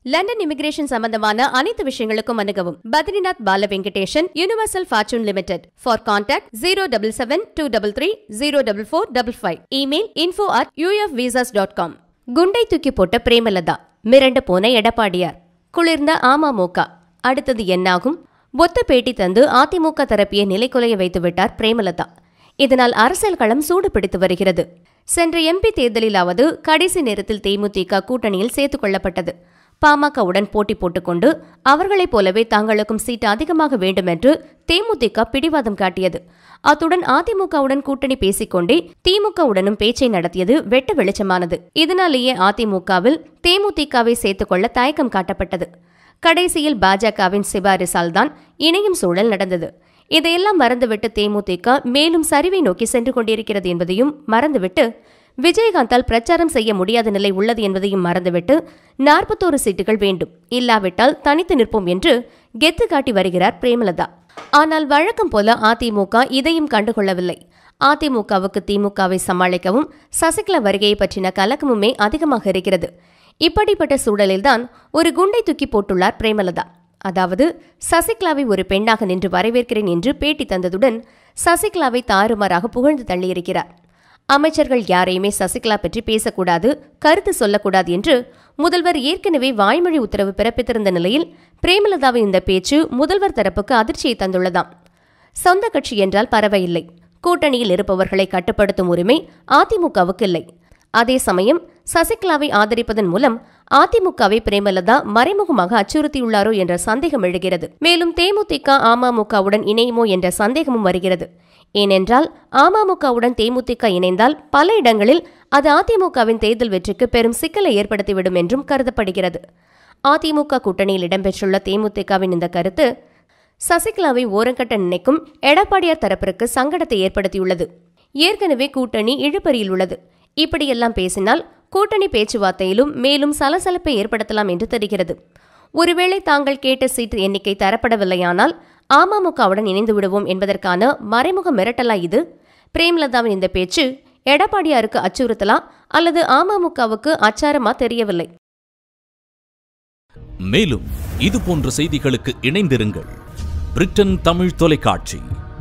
London immigration சம்பந்தமான அனைத்து விஷயங்களுக்கும் அணுகவும் Badrinath Bala Venkatesan Universal Fortune Limited for contact zero double seven two double three zero double four double five email info at UF visas dot com குண்டை தூக்கி போட்ட பிரேமலதா மிரண்டு போன எடப்பாடியார் குளிர்ந்த அமமுக அடுத்தது என்னாகும் ஒத்த பேட்டி தந்து அதிமுக தரப்பிய நிலைக்குலைய வைத்துவிட்டார் பிரேமலதா இதனால் அரசியல் களம் சூடு பிடித்து வருகிறது சென்ற எம்பி தேர்தலிலாவது கடைசி நேரத்தில் தேமுதிக கூட்டணியில் சேர்த்துக் கொள்ளப்பட்டது பாமகவுடன் போட்டி போட்டுக்கொண்டு அவர்களைப் போலவே தாங்களுக்கும் சீட்டு அதிகமாக வேண்டும் என்று தேமுதிக பிடிவாதம் காட்டியது அத்துடன் அதிமுகவுடன் கூட்டணி பேசிக்கொண்டே திமுகவுடனும் பேச்சை நடத்தியது வெட்ட வெளிச்சமானது இதனாலேயே அதிமுகவில் தேமுதிகவை சேர்த்துக்கொள்ள தயக்கம் காட்டப்பட்டது கடைசியில் பாஜகவின் சிபாரிசால் தான் இணையும் சூழல் நடந்தது இதையெல்லாம் மறந்துவிட்டு தேமுதிக மேலும் சரிவை நோக்கி சென்று கொண்டிருக்கிறது என்பதையும் மறந்துவிட்டு விஜயகாந்தால் பிரச்சாரம் செய்ய முடியாத நிலை உள்ளது என்பதையும் மறந்துவிட்டு நாற்பத்தோரு சீட்டுகள் வேண்டும் இல்லாவிட்டால் தனித்து நிற்போம் என்று கெத்து காட்டி வருகிறார் பிரேமலதா ஆனால் வழக்கம் போல அதிமுக இதையும் கண்டுகொள்ளவில்லை அதிமுகவுக்கு திமுகவை சமாளிக்கவும் சசிகலா வருகையை பற்றின கலக்கமுமே அதிகமாக இருக்கிறது இப்படிப்பட்ட சூழலில்தான் ஒரு குண்டை தூக்கி போட்டுள்ளார் பிரேமலதா அதாவது சசிகலாவை ஒரு பெண்ணாக நின்று வரவேற்கிறேன் என்று பேட்டி தந்ததுடன் சசிகலாவை தாறுமாறாக புகழ்ந்து தள்ளியிருக்கிறார் அமைச்சர்கள் யாரையுமே சசிகலா பற்றி பேசக்கூடாது கருத்து சொல்லக்கூடாது என்று முதல்வர் ஏற்கனவே வாய்மொழி உத்தரவு பிறப்பித்திருந்த நிலையில் பிரேமலதாவின் இந்த பேச்சு முதல்வர் தரப்புக்கு அதிர்ச்சியை தந்துள்ளதாம் சொந்த கட்சி என்றால் பரவாயில்லை கூட்டணியில் இருப்பவர்களை கட்டுப்படுத்தும் உரிமை அதிமுகவுக்கு இல்லை அதே சமயம் சசிகலாவை ஆதரிப்பதன் மூலம் அதிமுகவை பிரேமலதா மறைமுகமாக அச்சுறுத்தியுள்ளாரோ என்ற சந்தேகம் எழுகிறது மேலும் தேமுதிக அமமுகவுடன் இணையுமோ என்ற சந்தேகமும் வருகிறது ஏனென்றால் அமமுகவுடன் தேமுதிக இணைந்தால் பல இடங்களில் அது அதிமுகவின் தேர்தல் வெற்றிக்கு பெரும் சிக்கலை ஏற்படுத்திவிடும் என்றும் கருதப்படுகிறது அதிமுக கூட்டணியில் இடம்பெற்றுள்ள தேமுதிகவின் இந்த கருத்து சசிகலாவை ஓரங்கட்ட நினைக்கும் எடப்பாடியார் தரப்பிற்கு சங்கடத்தை ஏற்படுத்தியுள்ளது ஏற்கனவே கூட்டணி இழுபறியில் உள்ளது இப்படியெல்லாம் பேசினால் கூட்டணி பேச்சுவார்த்தையிலும் மேலும் சலசலப்பை ஏற்படுத்தலாம் என்று தெரிகிறது ஒருவேளை தாங்கள் கேட்ட சீட்டு எண்ணிக்கை தரப்படவில்லையானால் அமமுகவுடன் இணைந்து விடுவோம் என்பதற்கான மறைமுக மிரட்டலா இது பிரேமலதாவின் இந்த பேச்சு எடப்பாடியாருக்கு அச்சுறுத்தலா அல்லது அமமுகவுக்கு அச்சாரமா தெரியவில்லை மேலும் இது போன்ற செய்திகளுக்கு இணைந்திருங்கள் பிரிட்டன் தமிழ் தொலைக்காட்சி